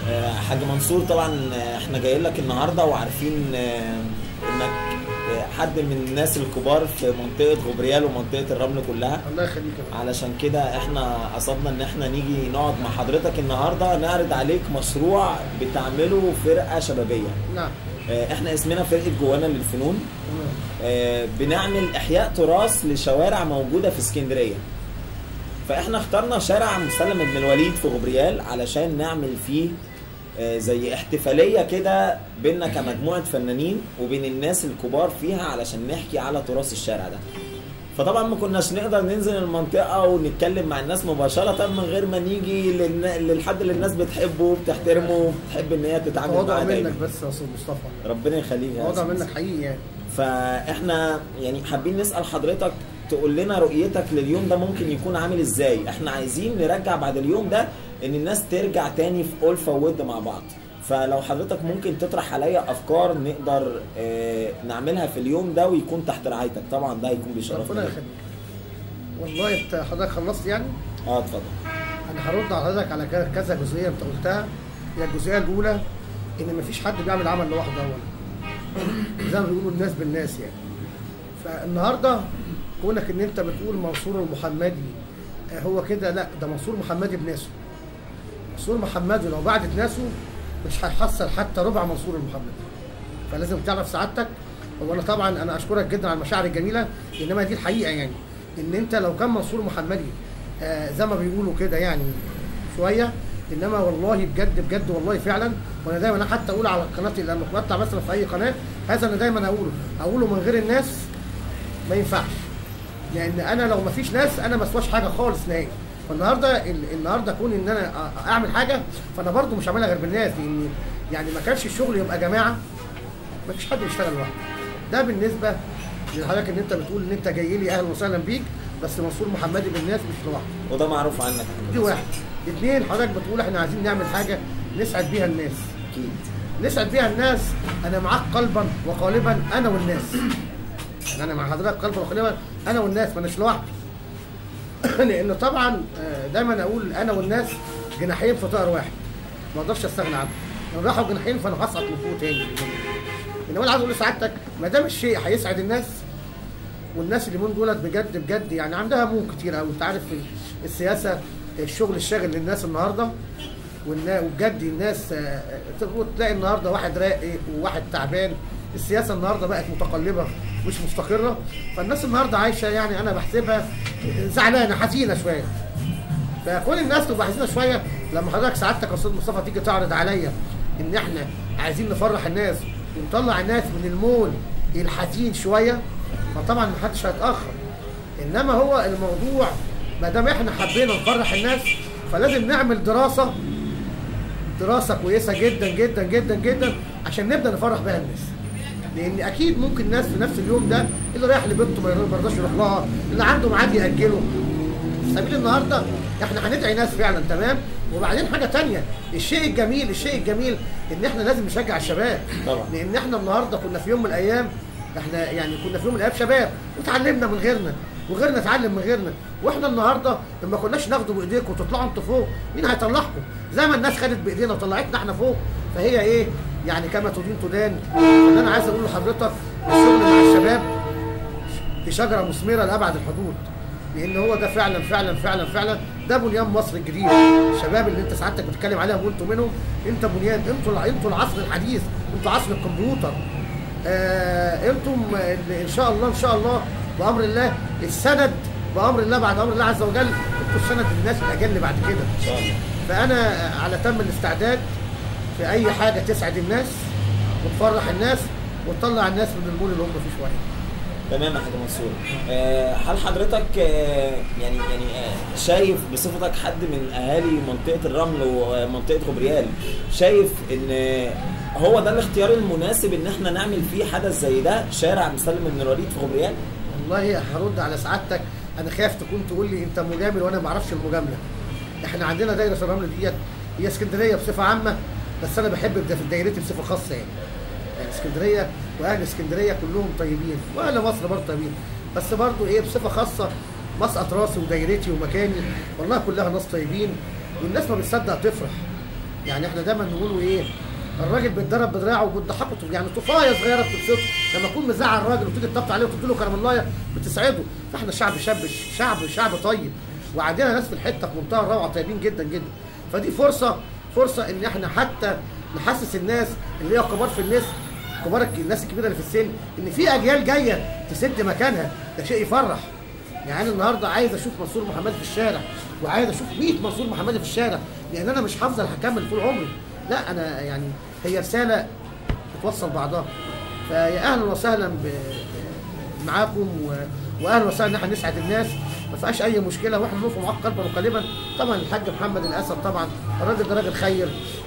آه، حاج منصور طبعا آه، احنا جايين لك النهارده وعارفين آه، انك آه، حد من الناس الكبار في منطقه غبريال ومنطقه الرمل كلها الله يخليك يا رب. علشان كده احنا قصدنا ان احنا نيجي نقعد مع حضرتك النهارده نعرض عليك مشروع بتعمله فرقه شبابيه نعم آه، احنا اسمنا فرقه جوانا للفنون تمام. آه، بنعمل احياء تراث لشوارع موجوده في اسكندريه فاحنا اخترنا شارع مسلم ابن الوليد في غبريال علشان نعمل فيه آه، زي احتفاليه كده بينا كمجموعه فنانين وبين الناس الكبار فيها علشان نحكي على تراث الشارع ده فطبعا ما كناش نقدر ننزل المنطقه ونتكلم مع الناس مباشره من غير ما نيجي للن- للحد اللي الناس بتحبه وبتحترمه وبتحب ان هي تتعامل تواضع معاه دايما منك بس يا استاذ مصطفى ربنا يخليك يا تواضع أستاذ. منك حقيقي يعني فاحنا يعني حابين نسال حضرتك تقول لنا رؤيتك لليوم ده ممكن يكون عامل ازاي احنا عايزين نرجع بعد اليوم ده ان الناس ترجع تاني في ألفة وود مع بعض فلو حضرتك ممكن تطرح عليا افكار نقدر اه نعملها في اليوم ده ويكون تحت رعايتك طبعا ده هيكون بشرفنا ربنا جداً. يخليك والله انت حضرتك خلصت يعني اه اتفضل انا هرد على حضرتك على كذا- كذا جزئيه انت قلتها هي الجزئيه الاولى ان مفيش حد بيعمل عمل لوحده اولا زي ما بيقولوا الناس بالناس يعني فالنهارده كونك ان انت بتقول منصور المحمدي آه، هو كده لا ده منصور محمدي بناسه منصور محمدي لو بعدت ناسه مش هيحصل حتى ربع منصور المحمدي فلازم تعرف سعادتك هو انا طبعا انا اشكرك جدا على المشاعر الجميله انما دي الحقيقه يعني ان انت لو كان منصور محمدي آه زي ما بيقولوا كده يعني شويه انما والله بجد بجد والله فعلا وانا دايما حتى اقول على قناتي لما بطلع مثلا في اي قناه هذا انا دايما اقوله اقوله من غير الناس ما ينفعش لان انا لو ما فيش ناس انا ما اسواش حاجه خالص نهائي فالنهارده ال- النهارده كون ان انا أ- اعمل حاجه فانا برضو مش هعملها غير بالناس لان يعني ما كانش الشغل يبقى جماعه ما فيش حد بيشتغل لوحده ده بالنسبه لحضرتك ان انت بتقول ان انت جاي لي اهلا وسهلا بيك بس منصور محمدي بالناس مش لوحده وده معروف عنك يا حاج دي منصور. واحد اثنين حضرتك بتقول احنا عايزين نعمل حاجه نسعد بيها الناس اكيد نسعد بيها الناس انا معاك قلبا وقالبا انا والناس يعني انا مع حضرتك قلبا وقالبا انا والناس ما اناش لوحدي لان طبعا آه، دايما اقول انا والناس جناحين في طائر واحد ما اقدرش استغنى عنه لو راحوا جناحين فانا هسقط من فوق تاني انما انا عايز اقول لسعادتك ما دام الشيء هيسعد الناس والناس اللي من دولت بجد بجد يعني عندها هموم كتير قوي انت عارف السياسه الشغل الشاغل للناس النهارده والنا- وبجد الناس آه، تقول- تلاقي النهارده واحد راقي وواحد تعبان السياسه النهارده بقت متقلبه مش مستقره فالناس النهارده عايشه يعني انا بحسبها زعلانه حزينه شويه فكل الناس تبقى حزينه شويه لما حضرتك سعادتك يا استاذ مصطفى تيجي تعرض عليا ان احنا عايزين نفرح الناس ونطلع الناس من المول الحزين شويه فطبعا محدش هيتاخر انما هو الموضوع ما دام احنا حبينا نفرح الناس فلازم نعمل دراسه دراسه كويسه جدا جدا جدا جدا عشان نبدا نفرح بيها الناس لان اكيد ممكن ناس في نفس اليوم ده اللي رايح لبنته ما يرضاش يروح لها اللي عنده ميعاد ياجله سبيل النهارده احنا هندعي ناس فعلا تمام وبعدين حاجه تانية الشيء الجميل الشيء الجميل ان احنا لازم نشجع الشباب طبعا. لان احنا النهارده كنا في يوم من الايام احنا يعني كنا في يوم من الايام شباب وتعلمنا من غيرنا وغيرنا اتعلم من غيرنا واحنا النهارده لما كناش ناخده بايديكم وتطلعوا انتوا فوق مين هيطلعكم زي ما الناس خدت بايدينا وطلعتنا احنا فوق فهي ايه يعني كما تدين تدان ان انا عايز اقول لحضرتك الشغل مع الشباب في شجره مثمره لابعد الحدود لان هو ده فعلا فعلا فعلا فعلا ده بنيان مصر الجديد الشباب اللي انت سعادتك بتتكلم عليهم وانتوا منهم انت بنيان انتوا انتوا العصر الحديث انتوا عصر الكمبيوتر آه انتم اللي ان شاء الله ان شاء الله بامر الله السند بامر الله بعد امر الله عز وجل انتوا السند للناس الاجل بعد كده ان شاء الله فانا على تم الاستعداد في اي حاجه تسعد الناس وتفرح الناس وتطلع الناس من المول اللي هم فيه شويه تمام يا حاج منصور آه، هل حضرتك آه، يعني يعني آه، شايف بصفتك حد من اهالي منطقه الرمل ومنطقه غبريال شايف ان آه، هو ده الاختيار المناسب ان احنا نعمل فيه حدث زي ده شارع مسلم بن الوليد في غبريال والله هرد على سعادتك انا خايف تكون تقول لي انت مجامل وانا ما اعرفش المجامله احنا عندنا دايره الرمل ديت هي اسكندريه بصفه عامه بس انا بحب ده في دايرتي بصفه خاصه يعني يعني اسكندريه واهل اسكندريه كلهم طيبين واهل مصر برضه طيبين بس برضه ايه بصفه خاصه مسقط راسي ودايرتي ومكاني والله كلها ناس طيبين والناس ما بتصدق تفرح يعني احنا دايما نقولوا ايه الراجل بيتضرب بدراعه وبتضحكه يعني طفايه صغيره بتبسطه لما تكون مزعل الراجل وتيجي تطبطب عليه وتدي له كرم الله بتسعده فاحنا شعب شاب شعب شعب طيب وعندنا ناس في الحته في منتهى الروعه طيبين جدا جدا فدي فرصه فرصه ان احنا حتى نحسس الناس اللي هي كبار في الناس كبار الناس الكبيره اللي في السن ان في اجيال جايه تسد مكانها ده شيء يفرح يعني انا النهارده عايز اشوف منصور محمد في الشارع وعايز اشوف 100 منصور محمد في الشارع لان انا مش هفضل هكمل طول عمري لا انا يعني هي رساله بتوصل بعضها فيا اهلا وسهلا ب- معاكم و- واهلا وسهلا ان احنا نسعد الناس ما فيهاش اي مشكله واحنا نقف معاك قلبا وقالبا طبعا الحاج محمد الاسد طبعا الراجل ده راجل خير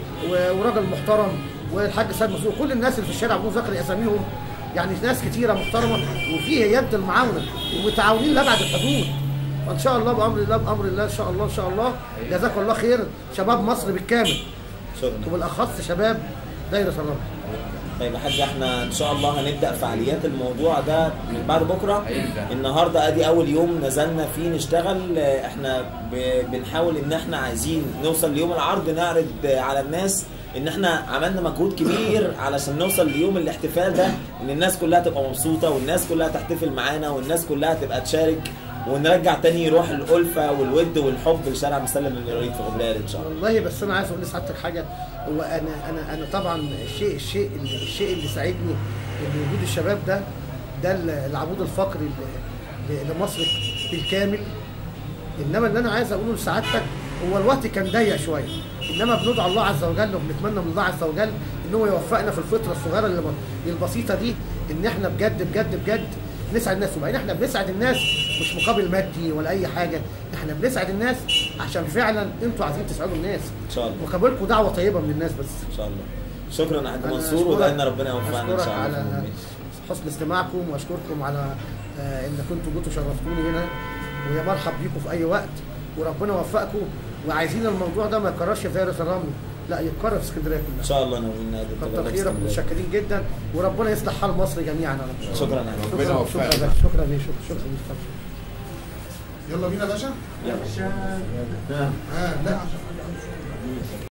و- وراجل محترم والحاج سيد مسعود كل الناس اللي في الشارع بدون ذكر اساميهم يعني ناس كتيره محترمه وفيه يد المعاونه ومتعاونين لابعد الحدود فان شاء الله بامر الله بامر الله ان شاء الله ان شاء الله جزاكم الله خير شباب مصر بالكامل شكرا وبالاخص شباب دايره الرمل طيب يا حاج احنا ان شاء الله هنبدا فعاليات الموضوع ده من بعد بكره النهارده ادي اول يوم نزلنا فيه نشتغل اه، احنا ب- بنحاول ان احنا عايزين نوصل ليوم العرض نعرض اه، على الناس ان احنا عملنا مجهود كبير علشان نوصل ليوم الاحتفال ده ان الناس كلها تبقى مبسوطه والناس كلها تحتفل معانا والناس كلها تبقى تشارك ونرجع تاني روح الالفه والود والحب لشارع مسلم الميروريد في غبريال ان شاء الله والله بس انا عايز اقول لسعادتك حاجه هو انا انا انا طبعا الشيء الشيء اللي الشيء اللي ساعدني ان وجود الشباب ده ده ال- العمود الفقري ل- ل- لمصر بالكامل انما اللي انا عايز اقوله لسعادتك هو الوقت كان ضيق شويه انما بندعو الله عز وجل وبنتمنى من الله عز وجل ان هو يوفقنا في الفتره الصغيره اللي ب- البسيطه دي ان احنا بجد بجد بجد نسعد الناس وبعدين احنا بنسعد الناس مش مقابل مادي ولا اي حاجه احنا بنسعد الناس عشان فعلا انتوا عايزين تسعدوا الناس ان شاء الله وقابلكم دعوه طيبه من الناس بس ان شاء الله شكرا يا حاج أنا منصور أشكرك- ودعنا ربنا يوفقنا ان أشكرك شاء الله في على المؤمنين. حسن استماعكم واشكركم على آه، ان كنتوا جيتوا شرفتوني هنا ويا مرحب بيكم في اي وقت وربنا يوفقكم وعايزين الموضوع ده ما يكررش في دايره الرمل لا يتكرر في اسكندريه ان كلها شاء الله ناويين نقدم كتر تجربة خيرك اسكندرية. متشكرين جدا وربنا يصلح حال مصر جميعا يا رب شكرا يا حاج ربنا شكرا يوفقك. شكرا شكرا ليه شكرا شكرا شكرا يلا بينا يا باشا يلا. آه لا